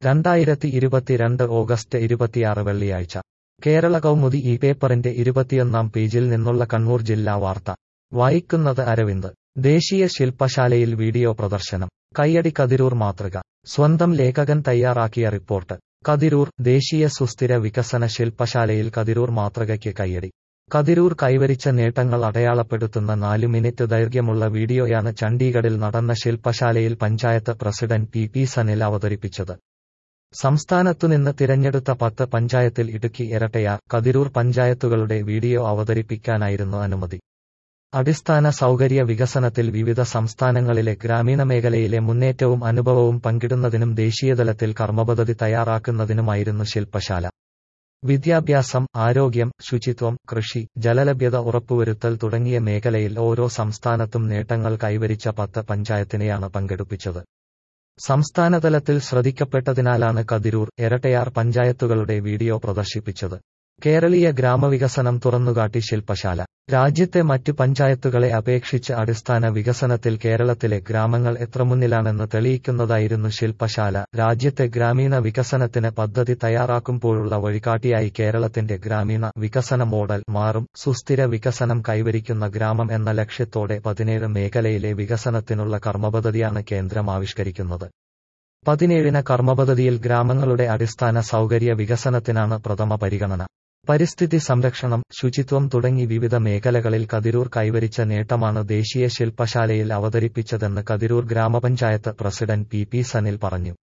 രണ്ടായിരത്തി ഇരുപത്തിരണ്ട് ഓഗസ്റ്റ് ഇരുപത്തിയാറ് വെള്ളിയാഴ്ച കേരള കൗമുദി ഈ പേപ്പറിന്റെ ഇരുപത്തിയൊന്നാം പേജിൽ നിന്നുള്ള കണ്ണൂർ ജില്ലാ വാർത്ത വായിക്കുന്നത് അരവിന്ദ് ദേശീയ ശില്പശാലയിൽ വീഡിയോ പ്രദർശനം കയ്യടി കതിരൂർ മാതൃക സ്വന്തം ലേഖകൻ തയ്യാറാക്കിയ റിപ്പോർട്ട് കതിരൂർ ദേശീയ സുസ്ഥിര വികസന ശില്പശാലയിൽ കതിരൂർ മാതൃകയ്ക്ക് കയ്യടി കതിരൂർ കൈവരിച്ച നേട്ടങ്ങൾ അടയാളപ്പെടുത്തുന്ന നാലു മിനിറ്റ് ദൈർഘ്യമുള്ള വീഡിയോയാണ് ചണ്ഡീഗഡിൽ നടന്ന ശില്പശാലയിൽ panchayat president P P Sanil അവതരിപ്പിച്ചത് സംസ്ഥാനത്തുനിന്ന് തിരഞ്ഞെടുത്ത പത്ത് പഞ്ചായത്തിൽ ഇടുക്കി ഇരട്ടയാർ കതിരൂർ പഞ്ചായത്തുകളുടെ വീഡിയോ അവതരിപ്പിക്കാനായിരുന്നു അനുമതി അടിസ്ഥാന സൗകര്യ വികസനത്തിൽ വിവിധ സംസ്ഥാനങ്ങളിലെ ഗ്രാമീണ മേഖലയിലെ മുന്നേറ്റവും അനുഭവവും പങ്കിടുന്നതിനും ദേശീയതലത്തിൽ കർമ്മപദ്ധതി തയ്യാറാക്കുന്നതിനുമായിരുന്നു ശില്പശാല വിദ്യാഭ്യാസം ആരോഗ്യം ശുചിത്വം കൃഷി ജലലഭ്യത ഉറപ്പുവരുത്തൽ തുടങ്ങിയ മേഖലയിൽ ഓരോ സംസ്ഥാനത്തും നേട്ടങ്ങൾ കൈവരിച്ച പത്ത് പഞ്ചായത്തിനെയാണ് പങ്കെടുപ്പിച്ചത് സംസ്ഥാനതലത്തിൽ ശ്രദ്ധിക്കപ്പെട്ടതിനാലാണ് കതിരൂർ എരട്ടയാർ പഞ്ചായത്തുകളുടെ വീഡിയോ പ്രദർശിപ്പിച്ചത് കേരളീയ ഗ്രാമവികസനം തുറന്നുകാട്ടി ശില്പശാല രാജ്യത്തെ മറ്റു പഞ്ചായത്തുകളെ അപേക്ഷിച്ച് അടിസ്ഥാന വികസനത്തിൽ കേരളത്തിലെ ഗ്രാമങ്ങൾ എത്ര മുന്നിലാണെന്ന് തെളിയിക്കുന്നതായിരുന്നു ശില്പശാല രാജ്യത്തെ ഗ്രാമീണ വികസനത്തിന് പദ്ധതി തയ്യാറാക്കുമ്പോഴുള്ള വഴികാട്ടിയായി കേരളത്തിന്റെ ഗ്രാമീണ വികസന മോഡൽ മാറും സുസ്ഥിര വികസനം കൈവരിക്കുന്ന ഗ്രാമം എന്ന ലക്ഷ്യത്തോടെ പതിനേഴ് മേഖലയിലെ വികസനത്തിനുള്ള കർമ്മപദ്ധതിയാണ് കേന്ദ്രം ആവിഷ്കരിക്കുന്നത് പതിനേഴിന കർമ്മപദ്ധതിയിൽ ഗ്രാമങ്ങളുടെ അടിസ്ഥാന സൗകര്യ വികസനത്തിനാണ് പ്രഥമ പരിഗണന പരിസ്ഥിതി സംരക്ഷണം ശുചിത്വം തുടങ്ങി വിവിധ മേഖലകളിൽ കതിരൂർ കൈവരിച്ച നേട്ടമാണ് ദേശീയ ശില്പശാലയിൽ അവതരിപ്പിച്ചതെന്ന് കതിരൂർ ഗ്രാമപഞ്ചായത്ത് പ്രസിഡന്റ് പി പി സനിൽ പറഞ്ഞു